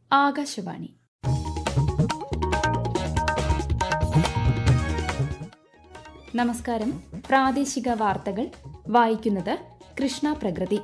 ആകാശവാണി നമസ്കാരം പ്രാദേശിക വാർത്തകൾ വായിക്കുന്നത് കൃഷ്ണ പ്രകൃതി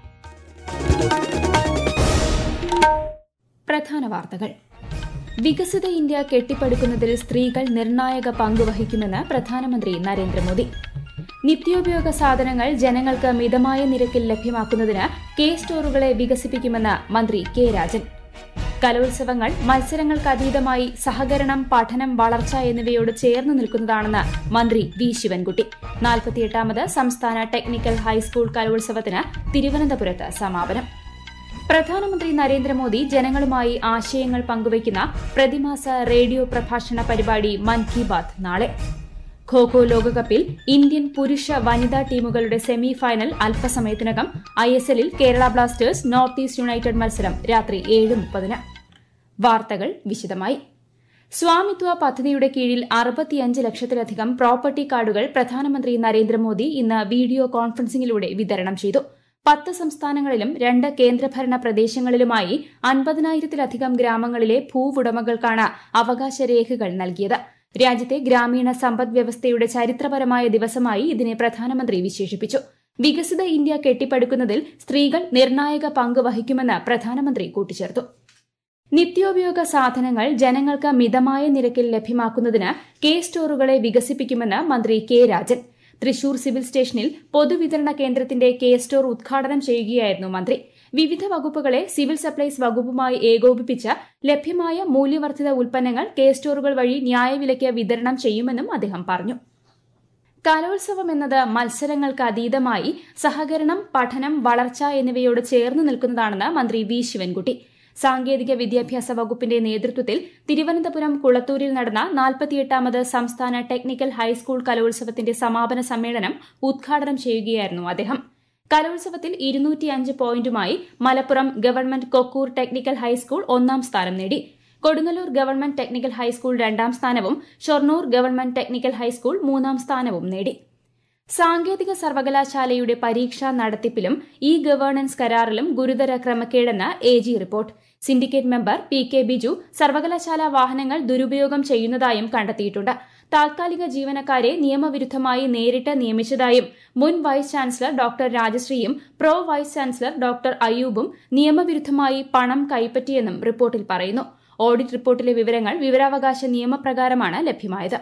പ്രധാന വാർത്തകൾ വികസിത ഇന്ത്യ കെട്ടിപ്പടുക്കുന്നതിൽ സ്ത്രീകൾ നിർണായക പങ്കുവഹിക്കുമെന്ന് പ്രധാനമന്ത്രി നരേന്ദ്രമോദി നിത്യോപയോഗ സാധനങ്ങൾ ജനങ്ങൾക്ക് മിതമായ നിരക്കിൽ ലഭ്യമാക്കുന്നതിന് കെ സ്റ്റോറുകളെ വികസിപ്പിക്കുമെന്ന് മന്ത്രി കെ രാജൻ കലോത്സവങ്ങൾ മത്സരങ്ങൾക്കതീതമായി സഹകരണം പഠനം വളർച്ച എന്നിവയോട് ചേർന്ന് നിൽക്കുന്നതാണെന്ന് മന്ത്രി വി ശിവൻകുട്ടി നാൽപ്പത്തിയെട്ടാമത് സംസ്ഥാന ടെക്നിക്കൽ ഹൈസ്കൂൾ കലോത്സവത്തിന് തിരുവനന്തപുരത്ത് സമാപനം പ്രധാനമന്ത്രി നരേന്ദ്രമോദി ജനങ്ങളുമായി ആശയങ്ങൾ പങ്കുവയ്ക്കുന്ന പ്രതിമാസ റേഡിയോ പ്രഭാഷണ പരിപാടി മൻ കി ബാത് നാളെ ഖോഖോ ലോകകപ്പിൽ ഇന്ത്യൻ പുരുഷ വനിതാ ടീമുകളുടെ സെമി ഫൈനൽ അല്പസമയത്തിനകം ഐ എസ് എല്ലിൽ Kerala Blasters North East United മത്സരം രാത്രി ഏഴ് മുപ്പതിന് വാർത്തകൾ വിശദമായി സ്വാമിത്വ പദ്ധതിയുടെ കീഴിൽ അറുപത്തിയഞ്ച് ലക്ഷത്തിലധികം പ്രോപ്പർട്ടി കാർഡുകൾ പ്രധാനമന്ത്രി നരേന്ദ്രമോദി ഇന്ന് വീഡിയോ കോൺഫറൻസിംഗിലൂടെ വിതരണം ചെയ്തു പത്ത് സംസ്ഥാനങ്ങളിലും രണ്ട് കേന്ദ്രഭരണ പ്രദേശങ്ങളിലുമായി അൻപതിനായിരത്തിലധികം ഗ്രാമങ്ങളിലെ ഭൂവുടമകൾക്കാണ് അവകാശ രേഖകൾ നൽകിയത് രാജ്യത്തെ ഗ്രാമീണ സമ്പദ് വ്യവസ്ഥയുടെ ചരിത്രപരമായ ദിവസമായി ഇതിനെ പ്രധാനമന്ത്രി വിശേഷിപ്പിച്ചു വികസിത ഇന്ത്യ കെട്ടിപ്പടുക്കുന്നതിൽ സ്ത്രീകൾ നിർണായക പങ്ക് വഹിക്കുമെന്ന് പ്രധാനമന്ത്രി കൂട്ടിച്ചേർത്തു നിത്യോപയോഗ സാധനങ്ങൾ ജനങ്ങൾക്ക് മിതമായ നിരക്കിൽ ലഭ്യമാക്കുന്നതിന് കെ സ്റ്റോറുകളെ വികസിപ്പിക്കുമെന്ന് മന്ത്രി കെ രാജൻ തൃശൂർ സിവിൽ സ്റ്റേഷനിൽ പൊതുവിതരണ കേന്ദ്രത്തിന്റെ കെ സ്റ്റോർ ഉദ്ഘാടനം ചെയ്യുകയായിരുന്നു മന്ത്രി വിവിധ വകുപ്പുകളെ സിവിൽ സപ്ലൈസ് വകുപ്പുമായി ഏകോപിപ്പിച്ച് ലഭ്യമായ മൂല്യവർദ്ധിത ഉൽപ്പന്നങ്ങൾ കെ സ്റ്റോറുകൾ വഴി ന്യായവിലയ്ക്ക് വിതരണം ചെയ്യുമെന്നും അദ്ദേഹം പറഞ്ഞു കലോത്സവം എന്നത് മത്സരങ്ങൾക്ക് അതീതമായി സഹകരണം പഠനം വളർച്ച എന്നിവയോട് ചേർന്ന് നിൽക്കുന്നതാണെന്ന് മന്ത്രി വി ശിവൻകുട്ടി സാങ്കേതിക വിദ്യാഭ്യാസ വകുപ്പിന്റെ നേതൃത്വത്തിൽ തിരുവനന്തപുരം കുളത്തൂരിൽ നടന്ന നാൽപ്പത്തിയെട്ടാമത് സംസ്ഥാന ടെക്നിക്കൽ ഹൈസ്കൂൾ കലോത്സവത്തിന്റെ സമാപന സമ്മേളനം ഉദ്ഘാടനം ചെയ്യുകയായിരുന്നു അദ്ദേഹം കലോത്സവത്തിൽ ഇരുന്നൂറ്റിയഞ്ച് പോയിന്റുമായി Malappuram government Kokkur technical high school ഒന്നാം സ്ഥാനം നേടി കൊടുങ്ങല്ലൂർ ഗവൺമെന്റ് ടെക്നിക്കൽ ഹൈസ്കൂൾ രണ്ടാം സ്ഥാനവും ഷൊർണൂർ ഗവൺമെന്റ് ടെക്നിക്കൽ ഹൈസ്കൂൾ മൂന്നാം സ്ഥാനവും നേടി സാങ്കേതിക സർവകലാശാലയുടെ പരീക്ഷാ നടത്തിപ്പിലും ഇ ഗവേണൻസ് കരാറിലും ഗുരുതര ക്രമക്കേടെന്ന് A G report syndicate member P K Biju സർവകലാശാല വാഹനങ്ങൾ ദുരുപയോഗം ചെയ്യുന്നതായും കണ്ടെത്തിയിട്ടുണ്ട് താൽക്കാലിക ജീവനക്കാരെ നിയമവിരുദ്ധമായി നേരിട്ട് നിയമിച്ചതായും മുൻ വൈസ് ചാൻസലർ ഡോക്ടർ രാജശ്രീയും പ്രോ വൈസ് ചാൻസലർ ഡോക്ടർ അയ്യൂബും നിയമവിരുദ്ധമായി പണം കൈപ്പറ്റിയെന്നും റിപ്പോർട്ടിൽ പറയുന്നു ഓഡിറ്റ് റിപ്പോർട്ടിലെ വിവരങ്ങൾ വിവരാവകാശ നിയമപ്രകാരമാണ് ലഭ്യമായത്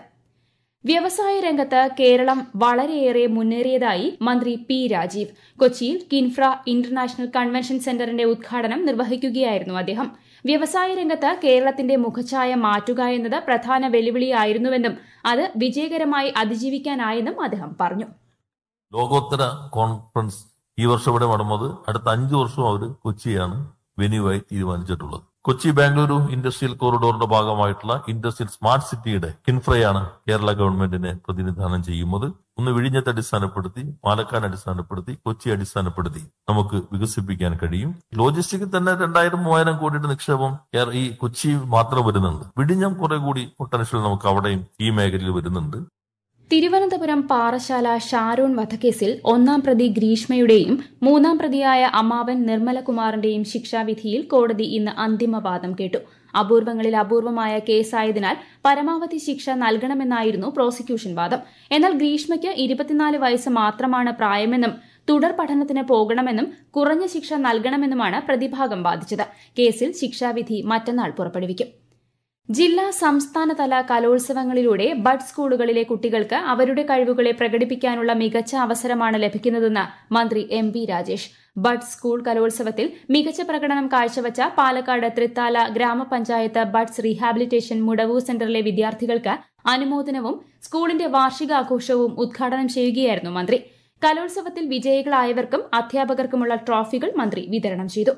വ്യവസായ രംഗത്ത് കേരളം വളരെയേറെ മുന്നേറിയതായി മന്ത്രി പി രാജീവ് കൊച്ചിയിൽ കിൻഫ്ര ഇന്റർനാഷണൽ കൺവെൻഷൻ സെന്ററിന്റെ ഉദ്ഘാടനം നിർവഹിക്കുകയായിരുന്നു അദ്ദേഹം വ്യവസായ രംഗത്ത് കേരളത്തിന്റെ മുഖഛായ മാറ്റുക എന്നത് പ്രധാന വെല്ലുവിളിയായിരുന്നുവെന്നും അത് വിജയകരമായി അതിജീവിക്കാനായെന്നും അദ്ദേഹം പറഞ്ഞു ലോകോത്തര കോൺഫറൻസ് ഈ വർഷം ഇവിടെ നടന്നത് അടുത്ത അഞ്ചു വർഷം അവർ കൊച്ചിയാണ് വെന്യൂവായി തീരുമാനിച്ചിട്ടുള്ളത് കൊച്ചി ബാംഗ്ലൂരു ഇൻഡസ്ട്രിയൽ കോറിഡോറിന്റെ ഭാഗമായിട്ടുള്ള ഇൻഡസ്ട്രിയൽ സ്മാർട്ട് സിറ്റിയുടെ കിൻഫ്രയാണ് കേരള ഗവൺമെന്റിനെ പ്രതിനിധാനം ചെയ്യുന്നത് ഒന്ന് വിഴിഞ്ഞത്തെ അടിസ്ഥാനപ്പെടുത്തി പാലക്കാട് അടിസ്ഥാനപ്പെടുത്തി കൊച്ചി അടിസ്ഥാനപ്പെടുത്തി നമുക്ക് വികസിപ്പിക്കാൻ കഴിയും ലോജിസ്റ്റിക്കിൽ തന്നെ രണ്ടായിരം മൂവായിരം കോടിയുടെ നിക്ഷേപം ഈ കൊച്ചി മാത്രം വരുന്നുണ്ട് വിഴിഞ്ഞം കുറെ കൂടി പൊട്ടൻഷ്യൽ നമുക്ക് അവിടെയും ഈ മേഖലയിൽ വരുന്നുണ്ട് തിരുവനന്തപുരം പാറശാല ഷാരോൺ വധക്കേസിൽ ഒന്നാം പ്രതി ഗ്രീഷ്മയുടെയും മൂന്നാം പ്രതിയായ അമ്മാവൻ നിർമ്മലകുമാറിന്റെയും ശിക്ഷാവിധിയിൽ കോടതി ഇന്ന് അന്തിമവാദം കേട്ടു അപൂർവങ്ങളിൽ അപൂർവമായ കേസായതിനാൽ പരമാവധി ശിക്ഷ നൽകണമെന്നായിരുന്നു പ്രോസിക്യൂഷൻ വാദം എന്നാൽ ഗ്രീഷ്മയ്ക്ക് ഇരുപത്തിനാല് വയസ്സ് മാത്രമാണ് പ്രായമെന്നും തുടർ പഠനത്തിന് പോകണമെന്നും കുറഞ്ഞ ശിക്ഷ നൽകണമെന്നുമാണ് പ്രതിഭാഗം വാദിച്ചത് കേസിൽ ശിക്ഷാവിധി മറ്റന്നാൾ പുറപ്പെടുവിക്കും ജില്ലാ സംസ്ഥാനതല കലോത്സവങ്ങളിലൂടെ ബഡ് സ്കൂളുകളിലെ കുട്ടികൾക്ക് അവരുടെ കഴിവുകളെ പ്രകടിപ്പിക്കാനുള്ള മികച്ച അവസരമാണ് ലഭിക്കുന്നതെന്ന് മന്ത്രി M V Rajesh bud school കലോത്സവത്തിൽ മികച്ച പ്രകടനം കാഴ്ചവച്ച പാലക്കാട് തൃത്താല ഗ്രാമപഞ്ചായത്ത് ബഡ്സ് റീഹാബിലിറ്റേഷൻ മുടവൂർ സെന്ററിലെ വിദ്യാർത്ഥികൾക്ക് അനുമോദനവും സ്കൂളിന്റെ വാർഷികാഘോഷവും ഉദ്ഘാടനം ചെയ്യുകയായിരുന്നു മന്ത്രി കലോത്സവത്തിൽ വിജയികളായവർക്കും അധ്യാപകർക്കുമുള്ള ട്രോഫികൾ മന്ത്രി വിതരണം ചെയ്തു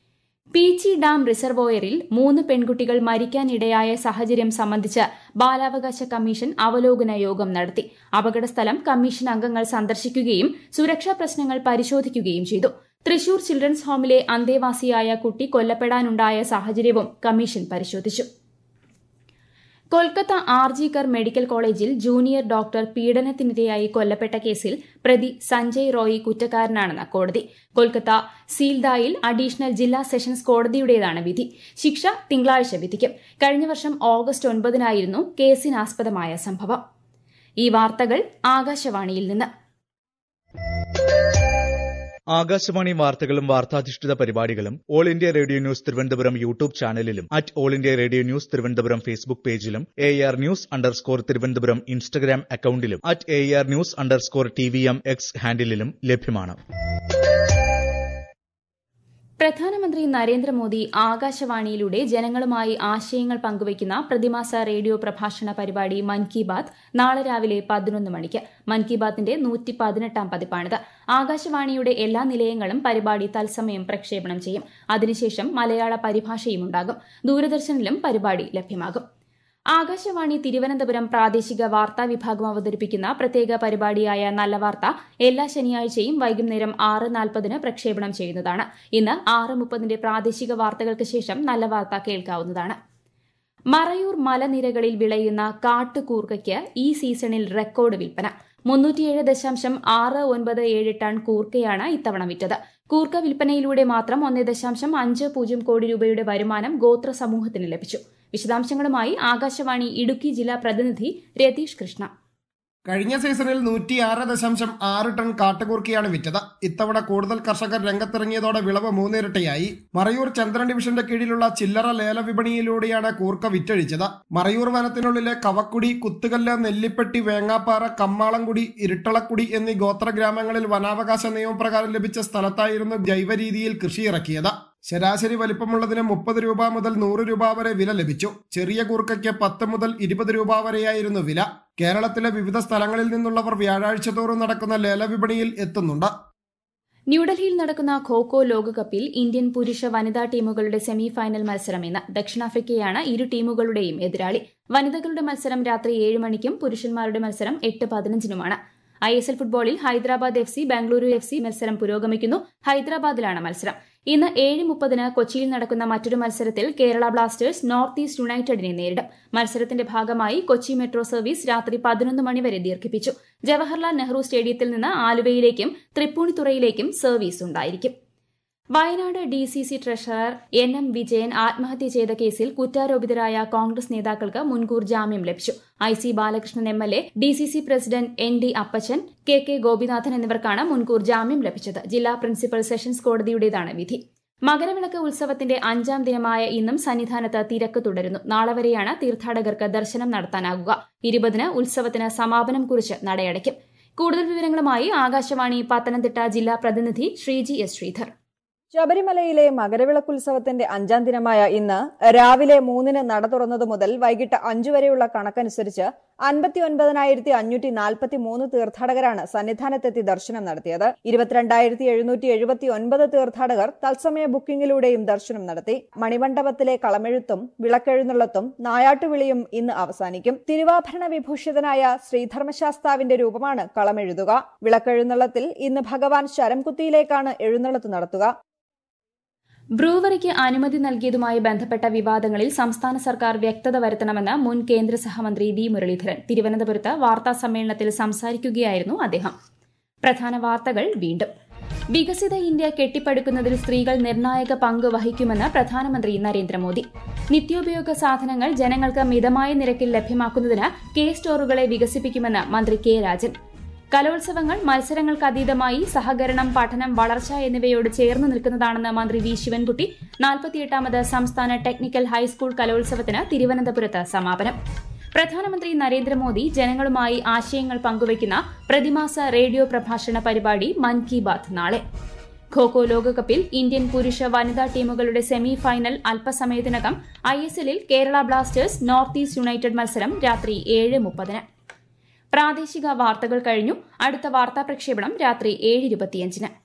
പീച്ചി ഡാം റിസർവോയറിൽ മൂന്ന് പെൺകുട്ടികൾ മരിക്കാനിടയായ സാഹചര്യം സംബന്ധിച്ച് ബാലാവകാശ കമ്മീഷൻ അവലോകന യോഗം നടത്തി അപകടസ്ഥലം കമ്മീഷൻ അംഗങ്ങൾ സന്ദർശിക്കുകയും സുരക്ഷാ പ്രശ്നങ്ങൾ പരിശോധിക്കുകയും ചെയ്തു തൃശൂർ ചിൽഡ്രൻസ് ഹോമിലെ അന്തേവാസിയായ കുട്ടി കൊല്ലപ്പെടാനുണ്ടായ സാഹചര്യവും കമ്മീഷൻ പരിശോധിച്ചു കൊൽക്കത്ത ആർജികർ മെഡിക്കൽ കോളേജിൽ ജൂനിയർ ഡോക്ടർ പീഡനത്തിനിരയായി കൊല്ലപ്പെട്ട കേസിൽ പ്രതി സഞ്ജയ് റോയി കുറ്റക്കാരനാണെന്ന് കോടതി കൊൽക്കത്ത സീൽദായിൽ അഡീഷണൽ ജില്ലാ സെഷൻസ് കോടതിയുടേതാണ് വിധി ശിക്ഷ തിങ്കളാഴ്ച വിധിക്കും കഴിഞ്ഞ വർഷം ഓഗസ്റ്റ് ഒൻപതിനായിരുന്നു കേസിനാസ്പദമായ സംഭവം ഈ വാർത്തകൾ ആകാശവാണിയിൽ നിന്ന് ആകാശവാണി വാർത്തകളും വാർത്താധിഷ്ഠിത പരിപാടികളും all India radio news Thiruvananthapuram YouTube ചാനലിലും at all India radio news Thiruvananthapuram Facebook പേജിലും A R news underscore Thiruvananthapuram Instagram അക്കൌണ്ടിലും at A R news underscore T V M X ഹാൻഡിലും ലഭ്യമാണ് പ്രധാനമന്ത്രി നരേന്ദ്രമോദി ആകാശവാണിയിലൂടെ ജനങ്ങളുമായി ആശയങ്ങൾ പങ്കുവയ്ക്കുന്ന പ്രതിമാസ റേഡിയോ പ്രഭാഷണ പരിപാടി മൻ കി ബാത് നാളെ രാവിലെ പതിനൊന്ന് മണിക്ക് മൻ കി ബാത്തിന്റെ നൂറ്റി പതിനെട്ടാം പതിപ്പാണിത് ആകാശവാണിയുടെ എല്ലാ നിലയങ്ങളും പരിപാടി തത്സമയം പ്രക്ഷേപണം ചെയ്യും അതിനുശേഷം മലയാള പരിഭാഷയും ഉണ്ടാകും ദൂരദർശനിലും പരിപാടി ലഭ്യമാകും ആകാശവാണി തിരുവനന്തപുരം പ്രാദേശിക വാർത്താ വിഭാഗം അവതരിപ്പിക്കുന്ന പ്രത്യേക പരിപാടിയായ നല്ല വാർത്ത എല്ലാ ശനിയാഴ്ചയും വൈകുന്നേരം ആറ് നാൽപ്പതിന് പ്രക്ഷേപണം ചെയ്യുന്നതാണ് ഇന്ന് ആറ് മുപ്പതിന്റെ പ്രാദേശിക വാർത്തകൾക്ക് ശേഷം നല്ല വാർത്ത കേൾക്കാവുന്നതാണ് മറയൂർ മലനിരകളിൽ വിളയുന്ന കാട്ടുകൂർക്കയ്ക്ക് ഈ സീസണിൽ റെക്കോർഡ് വിൽപ്പന മുന്നൂറ്റിയേഴ് ദശാംശം ആറ് ഒൻപത് ഏഴ് ടൺ കൂർക്കയാണ് ഇത്തവണ വിറ്റത് കൂർക്ക വിൽപ്പനയിലൂടെ മാത്രം ഒന്ന് ദശാംശം അഞ്ച് പൂജ്യം കോടി രൂപയുടെ വരുമാനം ഗോത്ര സമൂഹത്തിന് ലഭിച്ചു വിശദാംശങ്ങളുമായി ആകാശവാണി ഇടുക്കി ജില്ലാ പ്രതിനിധി രതീഷ് കൃഷ്ണ കഴിഞ്ഞ സീസണിൽ നൂറ്റിയാറ് ദശാംശം ആറ് ടൺ കാട്ടുകൂർക്കയാണ് വിറ്റത് ഇത്തവണ കൂടുതൽ കർഷകർ രംഗത്തിറങ്ങിയതോടെ വിളവ് മൂന്നിരട്ടിയായി മറയൂർ ചന്ദ്രൻ ഡിവിഷന്റെ കീഴിലുള്ള ചില്ലറ ലേല വിപണിയിലൂടെയാണ് കൂർക്ക വിറ്റഴിച്ചത് മറയൂർ വനത്തിനുള്ളിലെ കവക്കുടി കുത്തുകല്ല് നെല്ലിപ്പെട്ടി വേങ്ങാപ്പാറ കമ്മാളംകുടി ഇരുട്ടളക്കുടി എന്നീ ഗോത്ര ഗ്രാമങ്ങളിൽ വനാവകാശ നിയമപ്രകാരം ലഭിച്ച സ്ഥലത്തായിരുന്നു ജൈവ രീതിയിൽ കൃഷി ഇറക്കിയത് ശരാശരി വലിപ്പമുള്ളതിന് മുപ്പത് രൂപ മുതൽ നൂറ് രൂപ വരെ വില ലഭിച്ചു ചെറിയ കൂർക്കയ്ക്ക് പത്ത് മുതൽ ഇരുപത് രൂപ വരെയായിരുന്നു വില കേരളത്തിലെ വിവിധ സ്ഥലങ്ങളിൽ നിന്നുള്ളവർ വ്യാഴാഴ്ച തോറും നടക്കുന്ന ലേല വിപണിയിൽ എത്തുന്നുണ്ട് ന്യൂഡൽഹിയിൽ നടക്കുന്ന ഖോഖോ ലോകകപ്പിൽ ഇന്ത്യൻ പുരുഷ വനിതാ ടീമുകളുടെ സെമി ഫൈനൽ മത്സരം ഇന്ന് ദക്ഷിണാഫ്രിക്കയാണ് ഇരു ടീമുകളുടെയും എതിരാളി വനിതകളുടെ മത്സരം രാത്രി ഏഴ് മണിക്കും പുരുഷന്മാരുടെ മത്സരം എട്ട് പതിനഞ്ചിനുമാണ് ഐ എസ് എൽ ഫുട്ബോളിൽ Hyderabad F C Bengaluru F C മത്സരം പുരോഗമിക്കുന്നു ഹൈദരാബാദിലാണ് മത്സരം ഇന്ന് ഏഴ് മുപ്പതിന് കൊച്ചിയിൽ നടക്കുന്ന മറ്റൊരു മത്സരത്തിൽ കേരള ബ്ലാസ്റ്റേഴ്സ് നോർത്ത് ഈസ്റ്റ് യുണൈറ്റഡിനെ നേരിടും മത്സരത്തിന്റെ ഭാഗമായി കൊച്ചി മെട്രോ സർവീസ് രാത്രി പതിനൊന്ന് മണിവരെ ദീർഘിപ്പിച്ചു ജവഹർലാൽ നെഹ്റു സ്റ്റേഡിയത്തിൽ നിന്ന് ആലുവയിലേക്കും തൃപ്പൂണിത്തുറയിലേക്കും സർവീസ് ഉണ്ടായിരിക്കും Wayanad D C C treasurer N M Vijayan ആത്മഹത്യ ചെയ്ത കേസിൽ കുറ്റാരോപിതരായ കോൺഗ്രസ് നേതാക്കൾക്ക് മുൻകൂർ ജാമ്യം ലഭിച്ചു I C Balakrishnan M L A D C C president N D Appachan K K Gopinathan എന്നിവർക്കാണ് മുൻകൂർ ജാമ്യം ലഭിച്ചത് ജില്ലാ പ്രിൻസിപ്പൽ സെഷൻസ് കോടതിയുടേതാണ് വിധി മകരവിളക്ക് ഉത്സവത്തിന്റെ അഞ്ചാം ദിനമായ ഇന്നും സന്നിധാനത്ത് തിരക്ക് തുടരുന്നു നാളെ വരെയാണ് തീർത്ഥാടകർക്ക് ദർശനം നടത്താനാകുക ഇരുപതിന് ഉത്സവത്തിന് സമാപനം കുറിച്ച് നടയടയ്ക്കും കൂടുതൽ വിവരങ്ങളുമായി ആകാശവാണി പത്തനംതിട്ട ജില്ലാ പ്രതിനിധി ശ്രീജി എസ് ശ്രീധർ ശബരിമലയിലെ മകരവിളക്കുത്സവത്തിന്റെ അഞ്ചാം ദിനമായ ഇന്ന് രാവിലെ മൂന്നിന് നട തുറന്നതു മുതൽ വൈകിട്ട് അഞ്ചു വരെയുള്ള കണക്കനുസരിച്ച് അൻപത്തി ഒൻപതിനായിരത്തി അഞ്ഞൂറ്റി നാൽപ്പത്തി മൂന്ന് തീർത്ഥാടകരാണ് സന്നിധാനത്തെത്തി ദർശനം നടത്തിയത് ഇരുപത്തിരണ്ടായിരത്തി എഴുന്നൂറ്റി എഴുപത്തി ഒൻപത് തീർത്ഥാടകർ തത്സമയ ബുക്കിംഗിലൂടെയും ദർശനം നടത്തി മണിമണ്ഡപത്തിലെ കളമെഴുത്തും വിളക്കെഴുന്നള്ളത്തും നായാട്ടുവിളിയും ഇന്ന് അവസാനിക്കും തിരുവാഭരണ വിഭൂഷിതനായ ശ്രീധർമ്മശാസ്താവിന്റെ രൂപമാണ് കളമെഴുതുക വിളക്കെഴുന്നള്ളത്തിൽ ഇന്ന് ഭഗവാൻ ശരംകുത്തിയിലേക്കാണ് എഴുന്നള്ളത്ത് നടത്തുക ബ്രൂവറിക്ക് അനുമതി നൽകിയതുമായി ബന്ധപ്പെട്ട വിവാദങ്ങളിൽ സംസ്ഥാന സർക്കാർ വ്യക്തത വരുത്തണമെന്ന് മുൻ കേന്ദ്ര സഹമന്ത്രി വി മുരളീധരൻ തിരുവനന്തപുരത്ത് വാർത്താ സമ്മേളനത്തിൽ സംസാരിക്കുകയായിരുന്നു അദ്ദേഹം പ്രധാന വാർത്തകൾ വീണ്ടും വികസിത ഇന്ത്യ കെട്ടിപ്പടുക്കുന്നതിൽ സ്ത്രീകൾ നിർണായക പങ്ക് വഹിക്കുമെന്ന് പ്രധാനമന്ത്രി നരേന്ദ്രമോദി നിത്യോപയോഗ സാധനങ്ങൾ ജനങ്ങൾക്ക് മിതമായ നിരക്കിൽ ലഭ്യമാക്കുന്നതിന് കെ സ്റ്റോറുകളെ വികസിപ്പിക്കുമെന്ന് മന്ത്രി കെ രാജൻ കലോത്സവങ്ങൾ മത്സരങ്ങൾക്ക് അതീതമായി സഹകരണം പഠനം വളർച്ച എന്നിവയോട് ചേർന്ന് നിൽക്കുന്നതാണെന്ന് മന്ത്രി വി ശിവൻകുട്ടി നാൽപ്പത്തിയെട്ടാമത് സംസ്ഥാന ടെക്നിക്കൽ ഹൈസ്കൂൾ കലോത്സവത്തിന് തിരുവനന്തപുരത്ത് സമാപനം പ്രധാനമന്ത്രി നരേന്ദ്രമോദി ജനങ്ങളുമായി ആശയങ്ങൾ പങ്കുവയ്ക്കുന്ന പ്രതിമാസ റേഡിയോ പ്രഭാഷണ പരിപാടി മൻ കി ബാത് നാളെ ഖോഖോ ലോകകപ്പിൽ ഇന്ത്യൻ പുരുഷ വനിതാ ടീമുകളുടെ സെമി ഫൈനൽ അല്പസമയത്തിനകം ഐ എസ് എല്ലിൽ Kerala Blasters North East United മത്സരം രാത്രി ഏഴ് മുപ്പതിന് പ്രാദേശിക വാർത്തകൾ കഴിഞ്ഞു അടുത്ത വാർത്താ പ്രക്ഷേപണം രാത്രി ഏഴ് ഇരുപത്തിയഞ്ചിന്